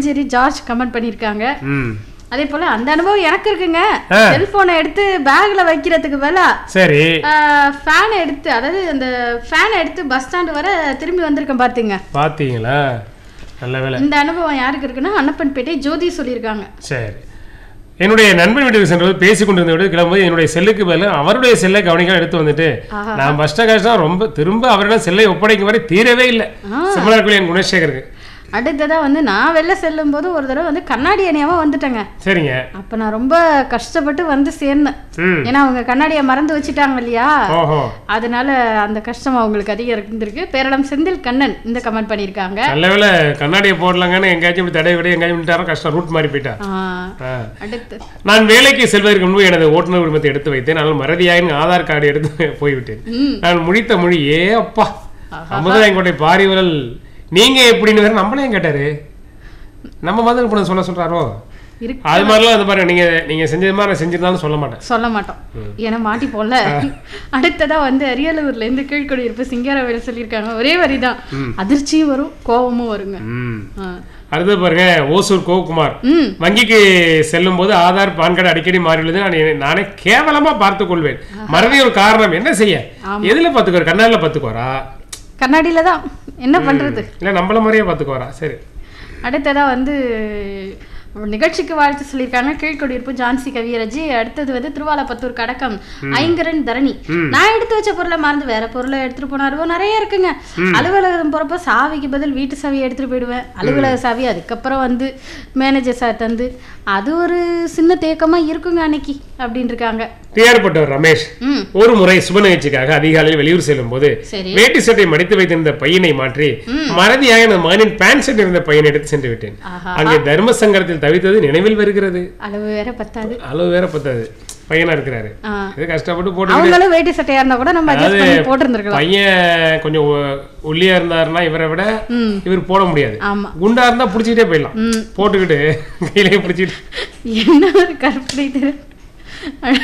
சிவஞ்சேரி George comment பண்ணியிருக்காங்க ம் அதே போல அந்த அனுபவம் எனக்கு இருக்குங்க ஆ. செல்போனை எடுத்து பேக்ல வைக்கிறதுக்கு பதிலா சரி ஃபேனை எடுத்து அதாவது அந்த ஃபேனை எடுத்து பஸ் ஸ்டாண்டு வர திரும்பி வந்திருக்கேன் பார்த்துங்க பார்த்தீங்களா நல்ல வேலை இந்த அனுபவம் யாருக்கு இருக்குன்னா அன்னப்பன்பேட்டை ஜோதி சொல்லியிருக்காங்க சரி என்னுடைய நண்பன் வீட்டுக்கு சென்றபோது பேசி கொண்டிருந்த விட கிளம்பும்போது என்னுடைய செல்லுக்கு பதில் அவருடைய செல்லை கவனிக்க எடுத்து வந்துட்டு ஆஹா. நான் கஷ்ட கஷ்டம் ரொம்ப திரும்ப அவரிடம் செல்லை ஒப்படைக்கும் வரை தீரவே இல்லை சிம்மலாக்குள்ள என் குணசேகருக்கு அடுத்ததா வந்து நான் வெளில செல்லும் போது ஒரு தடவை வந்து கண்ணாடி அணியாம வந்துட்டேங்க சரிங்க அப்ப நான் ரொம்ப கஷ்டப்பட்டு வந்து சேர்ந்தேன் ம் ஏன்னா அவங்க கண்ணாடியை மறந்து வச்சுட்டாங்க இல்லையா ஓஹோ அதனால அந்த கஷ்டம் அவங்களுக்கு அதிகம் இருந்திருக்கு பேரளம் செந்தில் கண்ணன் இந்த கமெண்ட் பண்ணியிருக்காங்க நல்ல வேலை கண்ணாடியை போடலாங்கன்னு எங்கேயாச்சும் இப்படி தடை விட எங்கேயாச்சும் விட்டாரோ கஷ்டம் ரூட் மாறி போயிட்டா ஆ, ஆ. அடுத்து நான் வேலைக்கு செல்வதற்கு முன்பு எனது ஓட்டுநர் உரிமத்தை எடுத்து வைத்தேன் ஆனால் மறதியாக ஆதார் கார்டு எடுத்து போய்விட்டேன் நான் முடித்த மொழி ஏ அப்பா அமுதாயங்கோட்டை பாரிவரல் நீங்க எப்படின்னு வேற நம்மளையும் கேட்டாரு நம்ம மாதிரி இப்போ சொல்ல சொல்றாரோ இருக்கு அது மாதிரிலாம் அந்த பாருங்க நீங்க நீங்க செஞ்சது மாதிரி நான் செஞ்சிருந்தாலும் சொல்ல மாட்டேன் சொல்ல மாட்டோம் ஏன்னா மாட்டி போல அடுத்ததா வந்து அரியலூர்ல இருந்து கீழ்குடியிருப்பு சிங்காரவேல் சொல்லியிருக்காங்க ஒரே வரிதான் அதிர்ச்சியும் வரும் கோபமும் வருங்க ம் ஆ. அடுத்து பாருங்க ஓசூர் கோகுமார் ம் வங்கிக்கு செல்லும் போது ஆதார் பான் கார்டு அடிக்கடி மாறியுள்ளது நான் என்னை- நானே கேவலமா பார்த்துக் கொள்வேன் மறதி ஒரு காரணம் என்ன செய்ய எதுல பாத்துக்குவார் கண்ணாடில பாத்துக்குவாரா கண்ணாடியில தான் என்ன பண்றது இல்ல நம்மள மாதிரியே பாத்துக்குவாரா சரி அடுத்ததா வந்து நிகழ்ச்சிக்கு வாழ்த்து சொல்லியிருக்காங்க கீழ்குடியிருப்பு ஜான்சி கவியரஜி அடுத்தது வந்து திருவாலப்பத்தூர் கடக்கம் ஐங்கரன் தரணி நான் எடுத்து வச்ச பொருளை மறந்து வேற பொருளை எடுத்துட்டு போன அனுபவம் நிறைய இருக்குங்க அலுவலகம் போறப்ப சாவிக்கு பதில் வீட்டு சாவியை எடுத்துட்டு போயிடுவேன் அலுவலக சாவி அதுக்கப்புறம் வந்து மேனேஜர் சார் தந்து அது ஒரு சின்ன தேக்கமா இருக்குங்க அன்னைக்கு அப்படின்னு இருக்காங்க டிஆர்பட்டவர் ரமேஷ் ம் ஒரு முறை சுப நிகழ்ச்சிக்காக அதிகாலையில் வெளியூர் செல்லும் போது சரி வேட்டி சட்டை மடித்து வைத்திருந்த பையனை மாற்றி மறதியாக எனது மகனின் பேண்ட் ஷர்ட் இருந்த பையனை எடுத்து சென்று விட்டேன் ஆஹா அங்கே தர்ம சங்கரத்தில் தவித்தது நினைவில் வருகிறது அளவு வேற பத்தாது அளவு வேற பத்தாது பையனா இருக்கிறாரு ஆ. இது கஷ்டப்பட்டு போட்டு அவங்களும் வேட்டி சட்டையா இருந்தா கூட நம்ம அட்ஜஸ்ட் பண்ணி போட்டிருந்திருக்கலாம் பையன் கொஞ்சம் ஒ- ஒல்லியா இருந்தாருன்னா இவரை விட ம் இவர் போட முடியாது ஆமா குண்டா இருந்தா புடிச்சிட்டே போயிடலாம் ம் போட்டுக்கிட்டு கையிலே பிடிச்சிட்டு என்ன ஒரு கற்பனை திறன்